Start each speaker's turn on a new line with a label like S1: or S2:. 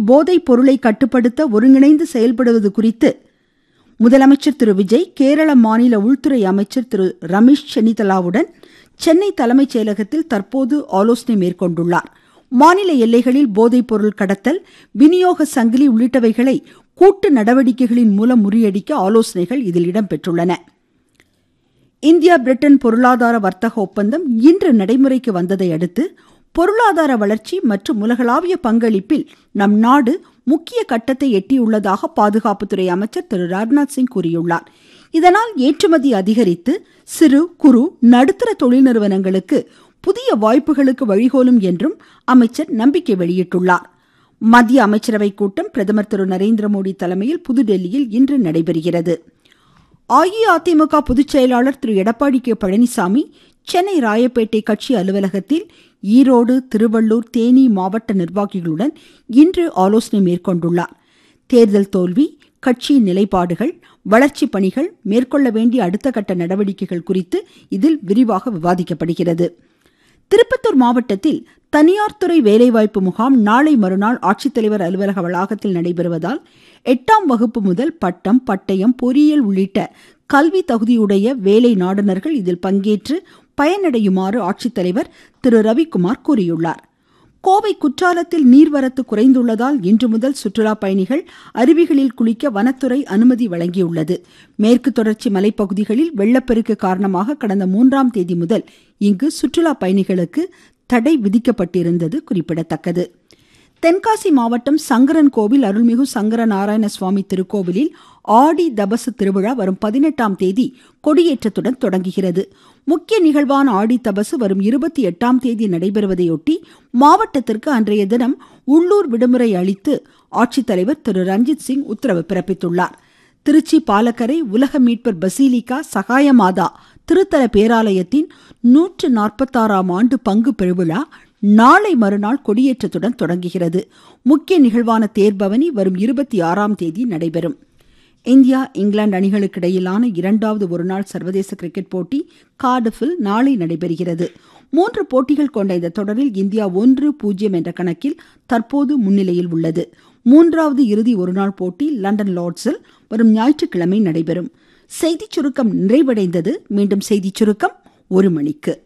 S1: போதைப் பொருளை கட்டுப்படுத்த ஒருங்கிணைந்து செயல்படுவது குறித்து முதலமைச்சர் திரு விஜய் கேரள மாநில உள்துறை அமைச்சர் திரு ரமேஷ் சென்னிதலாவுடன் சென்னை தலைமைச் செயலகத்தில் தற்போது ஆலோசனை மேற்கொண்டுள்ளார் மாநில எல்லைகளில் போதைப் பொருள் கடத்தல் விநியோக சங்கிலி உள்ளிட்டவைகளை கூட்டு நடவடிக்கைகளின் மூலம் முறியடிக்க ஆலோசனைகள் இதில் இடம்பெற்றுள்ளன இந்தியா பிரிட்டன் பொருளாதார வர்த்தக ஒப்பந்தம் இன்று நடைமுறைக்கு வந்ததை அடுத்து பொருளாதார வளர்ச்சி மற்றும் உலகளாவிய பங்களிப்பில் நம் நாடு முக்கிய கட்டத்தை எட்டியுள்ளதாக பாதுகாப்புத்துறை அமைச்சர் திரு ராஜ்நாத் சிங் கூறியுள்ளார் இதனால் ஏற்றுமதி அதிகரித்து சிறு குறு நடுத்தர தொழில் நிறுவனங்களுக்கு புதிய வாய்ப்புகளுக்கு வழிகோலும் என்றும் அமைச்சர் நம்பிக்கை வெளியிட்டுள்ளார் மத்திய அமைச்சரவை கூட்டம் பிரதமர் திரு நரேந்திர மோடி தலைமையில் புதுடெல்லியில் இன்று நடைபெறுகிறது அஇஅதிமுக பொதுச் செயலாளர் திரு எடப்பாடி கே பழனிசாமி சென்னை ராயப்பேட்டை கட்சி அலுவலகத்தில் ஈரோடு திருவள்ளூர் தேனி மாவட்ட நிர்வாகிகளுடன் இன்று ஆலோசனை மேற்கொண்டுள்ளார் தேர்தல் தோல்வி கட்சியின் நிலைப்பாடுகள் வளர்ச்சி பணிகள் மேற்கொள்ள வேண்டிய அடுத்த கட்ட நடவடிக்கைகள் குறித்து இதில் விரிவாக விவாதிக்கப்படுகிறது திருப்பத்தூர் மாவட்டத்தில் தனியார் துறை வேலைவாய்ப்பு முகாம் நாளை மறுநாள் ஆட்சித்தலைவர் அலுவலக வளாகத்தில் நடைபெறுவதால் எட்டாம் வகுப்பு முதல் பட்டம் பட்டயம் பொறியியல் உள்ளிட்ட கல்வி தகுதியுடைய வேலை நாடுனர்கள் இதில் பங்கேற்று பயனடையுமாறு ஆட்சித்தலைவர் திரு ரவிக்குமார் கூறியுள்ளார் கோவை குற்றாலத்தில் நீர்வரத்து குறைந்துள்ளதால் இன்று முதல் சுற்றுலா பயணிகள் அருவிகளில் குளிக்க வனத்துறை அனுமதி வழங்கியுள்ளது மேற்கு தொடர்ச்சி மலைப்பகுதிகளில் வெள்ளப்பெருக்கு காரணமாக கடந்த மூன்றாம் தேதி முதல் இங்கு சுற்றுலா பயணிகளுக்கு தடை விதிக்கப்பட்டிருந்தது குறிப்பிடத்தக்கது தென்காசி மாவட்டம் சங்கரன் கோவில் அருள்மிகு சங்கர நாராயண சுவாமி திருக்கோவிலில் ஆடி தபசு திருவிழா வரும் பதினெட்டாம் தேதி கொடியேற்றத்துடன் தொடங்குகிறது முக்கிய நிகழ்வான ஆடி தபசு வரும் இருபத்தி எட்டாம் தேதி நடைபெறுவதையொட்டி மாவட்டத்திற்கு அன்றைய தினம் உள்ளூர் விடுமுறை அளித்து ஆட்சித்தலைவர் திரு ரஞ்சித் சிங் உத்தரவு பிறப்பித்துள்ளார் திருச்சி பாலக்கரை உலக மீட்பர் பசீலிகா சகாயமாதா திருத்தல பேராலயத்தின் நூற்று நாற்பத்தாறாம் ஆண்டு பங்கு பெருவிழா நாளை மறுநாள் கொடியேற்றத்துடன் தொடங்குகிறது முக்கிய நிகழ்வான தேர்பவனி வரும் இருபத்தி ஆறாம் தேதி நடைபெறும் இந்தியா இங்கிலாந்து அணிகளுக்கு இடையிலான இரண்டாவது ஒருநாள் சர்வதேச கிரிக்கெட் போட்டி கார்டிஃபில் நாளை நடைபெறுகிறது மூன்று போட்டிகள் கொண்ட இந்த தொடரில் இந்தியா ஒன்று பூஜ்ஜியம் என்ற கணக்கில் தற்போது முன்னிலையில் உள்ளது மூன்றாவது இறுதி ஒருநாள் போட்டி லண்டன் லார்ட்ஸில் வரும் ஞாயிற்றுக்கிழமை நடைபெறும் செய்திச் சுருக்கம் நிறைவடைந்தது மீண்டும் செய்திச் சுருக்கம் ஒரு மணிக்கு